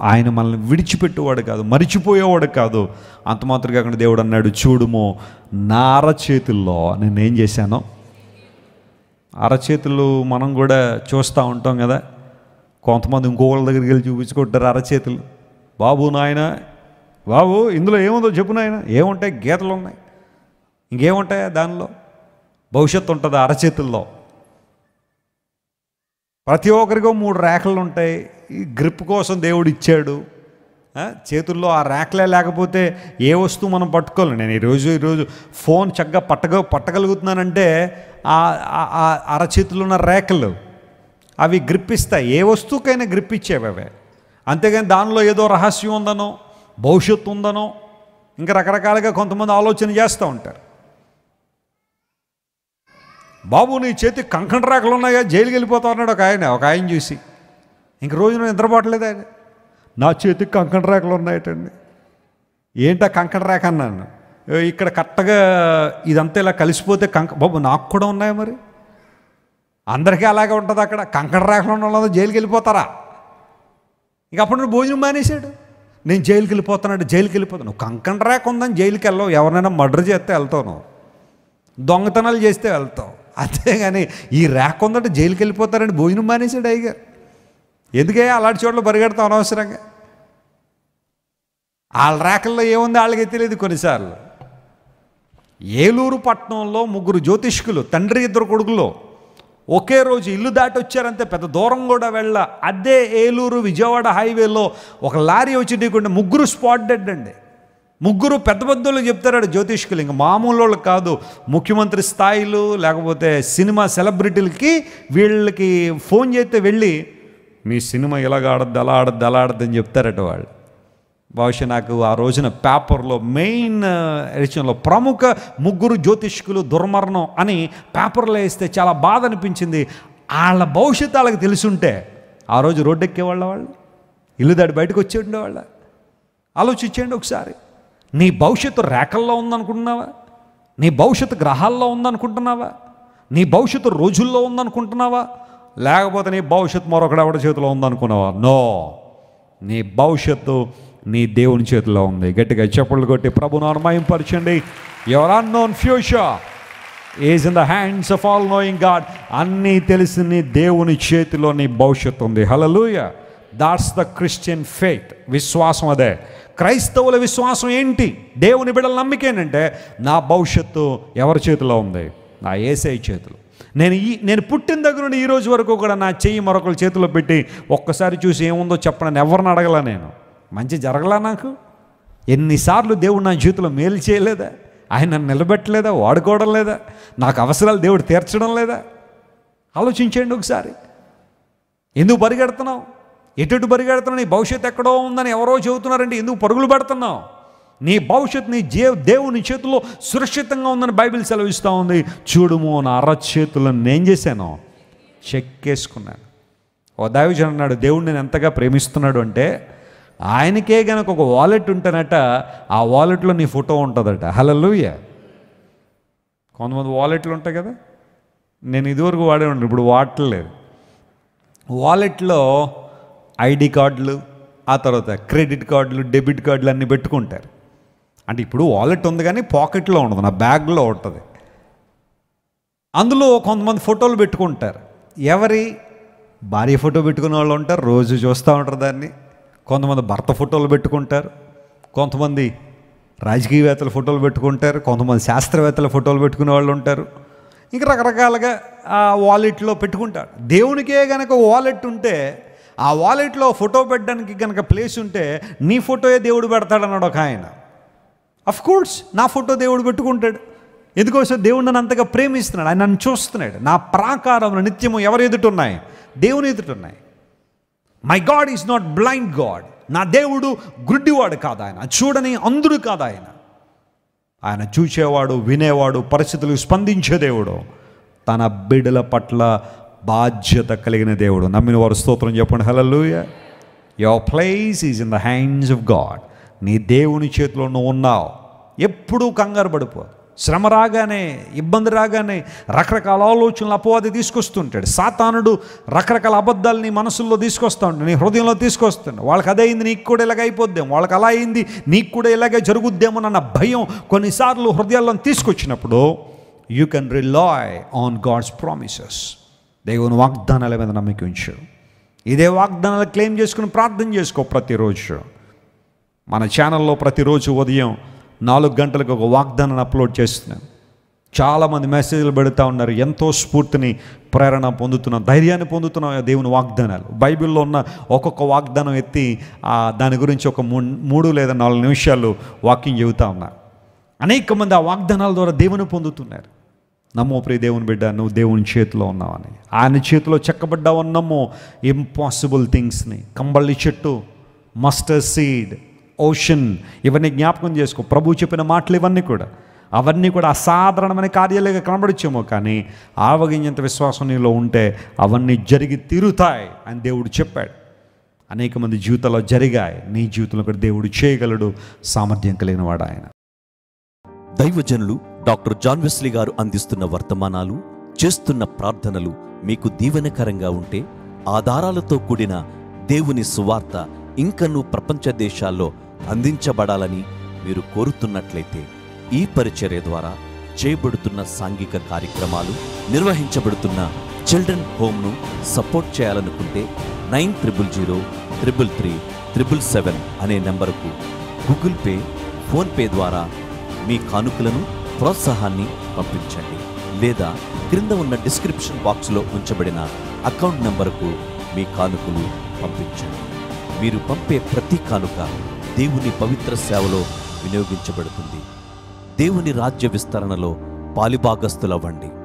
ఆయన మనల్ని విడిచిపెట్టేవాడు కాదు మరిచిపోయేవాడు కాదు అంత మాత్రం కాకుండా దేవుడు అన్నాడు చూడుమో నా అరచేతుల్లో నేను ఏం చేశానో అరచేతులు మనం కూడా చూస్తూ ఉంటాం కదా కొంతమంది ఇంకోళ్ళ దగ్గరికి వెళ్ళి చూపించుకుంటారు అరచేతులు బాబు నాయన బాబు ఇందులో ఏముందో చెప్పు నాయన ఏముంటాయి గీతలు ఉన్నాయి ఇంకేముంటాయా దానిలో భవిష్యత్తు ఉంటుంది ఆ అరచేతుల్లో ప్రతి ఒక్కరికో మూడు రేఖలు ఉంటాయి ఈ గ్రిప్ కోసం దేవుడు ఇచ్చాడు ఆ, చేతుల్లో ఆ రేఖలే లేకపోతే ఏ వస్తువు మనం పట్టుకోలేం నేను ఈరోజు ఈరోజు ఫోన్ చక్కగా పట్టగ పట్టగలుగుతున్నానంటే ఆ ఆ- ఆ అరచేతుల్లో ఉన్న రేఖలు అవి గ్రిప్ ఇస్తాయి ఏ వస్తువుకైనా గ్రిప్ ఇచ్చేవి అవే అంతేగాని దానిలో ఏదో రహస్యం ఉందనో భవిష్యత్తు ఉందనో ఇంకా రకరకాలుగా కొంతమంది ఆలోచన చేస్తూ ఉంటారు బాబు నీ చేతి కంకణ రేఖలు ఉన్నాయా జైలుకి వెళ్ళిపోతా అన్నాడు ఒక ఆయన ఒక ఆయన చూసి ఇంక రోజు నువ్వు నిద్రపోవట్లేదు ఆయన నా చేతికి కంకణ రేఖలు ఉన్నాయటండి ఏంటా కంకణ రేఖ అన్నాను "ఏ, ఇక్కడ కరెక్ట్గా ఇదంతా ఇలా కలిసిపోతే కంక బాబు నాకు కూడా ఉన్నాయా మరి అందరికీ అలాగే ఉంటుంది అక్కడ కంకణ రేఖలు ఉన్న వాళ్ళు జైలుకి వెళ్ళిపోతారా ఇక అప్పుడు నువ్వు భోజనం మానేశాడు నేను జైలుకి వెళ్ళిపోతున్నాడు జైలుకి వెళ్ళిపోతాను నువ్వు కంకణ రేఖ ఉందని జైలుకి వెళ్ళవు ఎవరినైనా మర్డర్ చేస్తే వెళ్తావు నువ్వు దొంగతనాలు చేస్తే వెళ్తావు అంతేగాని ఈ రేఖ ఉందంటే జైలుకి వెళ్ళిపోతారని భోజనం మానేశాడు అయ్యగారు ఎందుకే అలాంటి చోట్ల పరిగెడతాం అనవసరంగా వాళ్ళ రేఖల్లో ఏముంది వాళ్ళకి తెలియదు కొన్నిసార్లు ఏలూరు పట్టణంలో ముగ్గురు జ్యోతిష్కులు తండ్రి ఇద్దరు కొడుకులు ఒకే రోజు ఇల్లు దాటి వచ్చారంతే పెద్ద దూరం కూడా వెళ్ళ అదే ఏలూరు విజయవాడ హైవేలో ఒక లారీ వచ్చి ఢీకొంటే ముగ్గురు స్పాట్ డెడ్ అండి ముగ్గురు పెద్ద పెద్దలు చెప్తారు జ్యోతిష్కులు ఇంకా మామూలు వాళ్ళు కాదు ముఖ్యమంత్రి స్థాయిలు లేకపోతే సినిమా సెలబ్రిటీలకి వీళ్ళకి ఫోన్ చేస్తే వెళ్ళి మీ సినిమా ఇలాగ ఆడద్దు అలా ఆడద్దు అలా ఆడద్దు అని చెప్తారట వాళ్ళు బహుశా నాకు ఆ రోజున పేపర్లో మెయిన్ ఎడిషన్లో ప్రముఖ ముగ్గురు జ్యోతిష్కులు దుర్మరణం అని పేపర్లో వేస్తే చాలా బాధ అనిపించింది వాళ్ళ భవిష్యత్తు వాళ్ళకి తెలుసుంటే ఆ రోజు రోడ్డు ఎక్కేవాళ్ళ వాళ్ళు ఇల్లు దాటి బయటకు వచ్చి ఉండేవాళ్ళ ఆలోచించండి ఒకసారి నీ భవిష్యత్తు రేఖల్లో ఉందనుకుంటున్నావా నీ భవిష్యత్తు గ్రహాల్లో ఉందనుకుంటున్నావా నీ భవిష్యత్తు రోజుల్లో ఉందనుకుంటున్నావా లేకపోతే నీ భవిష్యత్తు మరొకడెవడి చేతిలో ఉందనుకున్నావా నో నీ భవిష్యత్తు నీ దేవుని చేతిలో ఉంది గట్టిగా చెప్పులు కొట్టి ప్రభును అనుమయంపరచండి your unknown future is in the hands of all knowing God అన్నీ తెలిసి నీ దేవుని చేతిలో నీ భవిష్యత్తు ఉంది hallelujah that's the Christian faith విశ్వాసం అదే క్రైస్తవుల విశ్వాసం ఏంటి దేవుని బిడ్డల నమ్మిక ఏంటంటే నా భవిష్యత్తు ఎవరి చేతిలో ఉంది నా ఏసై చేతిలో నేను ఈ నేను పుట్టిన దగ్గర నుండి ఈ రోజు వరకు కూడా నా చెయ్యి మరొకరి చేతిలో పెట్టి ఒక్కసారి చూసి ఏముందో చెప్పనని ఎవరిని అడగలా నేను మంచి జరగలా నాకు ఎన్నిసార్లు దేవుడు నా జీవితంలో మేలు చేయలేదా ఆయన నన్ను నిలబెట్టలేదా వాడుకోవడం లేదా నాకు అవసరాలు దేవుడు తీర్చడం లేదా ఆలోచించండి ఒకసారి ఎందుకు పరిగెడుతున్నావు ఎటు పరిగెడుతున్నావు నీ భవిష్యత్తు ఎక్కడో ఉందని ఎవరో చెబుతున్నారంటే ఎందుకు పరుగులు పెడుతున్నావు నీ భవిష్యత్తు నీ జే దేవుని చేతిలో సురక్షితంగా ఉందని బైబిల్ సెలవిస్తూ ఉంది చూడుము నా అరచేతులను నేను చేశాను చెక్కేసుకున్నాను ఓ దైవజన్ అన్నాడు దేవుడు నేను ఎంతగా ప్రేమిస్తున్నాడు అంటే ఆయనకే గనక ఒక వాలెట్ ఉంటేనట ఆ వాలెట్లో నీ ఫోటో ఉంటుందట హలలుయ కొంతమంది వాలెట్లు ఉంటాయి కదా నేను ఇదివరకు వాడే ఉంటాను ఇప్పుడు వాడట్లేదు వాలెట్లో ఐడి కార్డులు ఆ తర్వాత క్రెడిట్ కార్డులు డెబిట్ కార్డులు అన్నీ పెట్టుకుంటారు అంటే ఇప్పుడు వాలెట్ ఉంది కానీ పాకెట్లో ఉండదు నా బ్యాగ్లో ఉంటుంది అందులో కొంతమంది ఫోటోలు పెట్టుకుంటారు ఎవరి భార్య ఫోటో పెట్టుకునే వాళ్ళు ఉంటారు రోజు చూస్తూ ఉంటారు దాన్ని కొంతమంది భర్త ఫోటోలు పెట్టుకుంటారు కొంతమంది రాజకీయవేత్తల ఫోటోలు పెట్టుకుంటారు కొంతమంది శాస్త్రవేత్తల ఫోటోలు పెట్టుకునే వాళ్ళు ఉంటారు ఇంకా రకరకాలుగా ఆ వాలెట్లో పెట్టుకుంటారు దేవునికే కనుక వాలెట్ ఉంటే ఆ వాలెట్లో ఫోటో పెట్టడానికి కనుక ప్లేస్ ఉంటే నీ ఫోటోయే దేవుడు పెడతాడన్నాడు ఒక ఆయన అఫ్ కోర్స్ నా ఫోటో దేవుడు పెట్టుకుంటాడు ఎందుకోసం దేవుడు నన్ను అంతగా ప్రేమిస్తున్నాడు ఆయన నన్ను చూస్తున్నాడు నా ప్రాకారంలో నిత్యము ఎవరు ఎదుట ఉన్నాయి దేవుని ఎదుట ఉన్నాయి my God is not blind God నా దేవుడు గుడ్డివాడు కాదు ఆయన చూడని అందుడు కాదు ఆయన ఆయన చూచేవాడు వినేవాడు పరిస్థితులకు స్పందించే దేవుడు తన బిడ్డల పట్ల బాధ్యత కలిగిన దేవుడు నమ్మిన వారు స్తోత్రం చెప్పండి hallelujah your place is in the hands of God నీ దేవుని చేతిలో నువ్వు ఉన్నావు ఎప్పుడూ కంగారు పడిపో శ్రమ రాగానే ఇబ్బంది రాగానే రకరకాల ఆలోచనలు అపవాది తీసుకొస్తుంటాడు సాతానుడు రకరకాల అబద్ధాలని మనసుల్లో తీసుకొస్తూ ఉంటాడు నీ హృదయంలో తీసుకొస్తాడు వాళ్ళకి అదే అయింది నీకు కూడా ఇలాగ అయిపోద్దాం వాళ్ళకి అలా అయింది నీకు కూడా ఇలాగే జరుగుద్దేమోనన్న భయం కొన్నిసార్లు హృదయాల్లో తీసుకొచ్చినప్పుడు you can rely on God's promises దేవుని వాగ్దానాల మీద నమ్మకం ఉంచు ఇదే వాగ్దానాలు క్లెయిమ్ చేసుకుని ప్రార్థన చేసుకో ప్రతిరోజు మన ఛానల్లో ప్రతిరోజు ఉదయం నాలుగు గంటలకు ఒక వాగ్దానాన్ని అప్లోడ్ చేస్తున్నాం చాలామంది మెసేజ్లు పెడతా ఉన్నారు ఎంతో స్ఫూర్తిని ప్రేరణ పొందుతున్నాం ధైర్యాన్ని పొందుతున్నాం ఆ దేవుని వాగ్దానాలు బైబిల్లో ఉన్న ఒక్కొక్క వాగ్దానం ఎత్తి ఆ దాని గురించి ఒక మూ- మూడు లేదా నాలుగు నిమిషాలు వాక్యం చెబుతా ఉన్నారు అనేక మంది ఆ వాగ్దానాల ద్వారా దేవుని పొందుతున్నారు నమ్మో ప్రియ దేవుని బిడ్డ నువ్వు దేవుని చేతిలో ఉన్నావని ఆయన చేతిలో చెక్కబడ్డావని నమ్మో ఇంపాసిబుల్ థింగ్స్ని కంబళ్ళి చెట్టు మస్టర్ సీడ్ ఓషన్ ఇవన్నీ జ్ఞాపకం చేసుకో ప్రభు చెప్పిన మాటలు ఇవన్నీ కూడా అవన్నీ కూడా అసాధారణమైన కార్యాలుగా కనబడచ్చేమో కానీ ఆవగింజంత విశ్వాసం నీలో ఉంటే అవన్నీ జరిగి తీరుతాయి అని దేవుడు చెప్పాడు అనేక మంది జీవితాల్లో జరిగాయి నీ జీవితంలో కూడా దేవుడు చేయగలడు సామర్థ్యం కలిగిన వాడు ఆయన దైవజనులు డాక్టర్ జాన్ వెస్లీ గారు అందిస్తున్న వర్తమానాలు చేస్తున్న ప్రార్థనలు మీకు దీవెనకరంగా ఉంటే ఆధారాలతో కూడిన దేవుని సువార్త ఇంకనూ ప్రపంచ దేశాల్లో అందించబడాలని మీరు కోరుతున్నట్లయితే ఈ పరిచర్య ద్వారా చేయబడుతున్న సాంఘిక కార్యక్రమాలు నిర్వహించబడుతున్న చిల్డ్రన్ హోమ్ను సపోర్ట్ చేయాలనుకుంటే nine triple zero triple three triple seven అనే నెంబరుకు గూగుల్ పే ఫోన్పే ద్వారా మీ కానుకలను ప్రోత్సాహాన్ని పంపించండి లేదా క్రింద ఉన్న డిస్క్రిప్షన్ బాక్స్లో ఉంచబడిన అకౌంట్ నంబరుకు మీ కానుకలు పంపించండి మీరు పంపే ప్రతి కానుక దేవుని పవిత్ర సేవలో వినియోగించబడుతుంది దేవుని రాజ్య విస్తరణలో పాలిభాగస్తులవ్వండి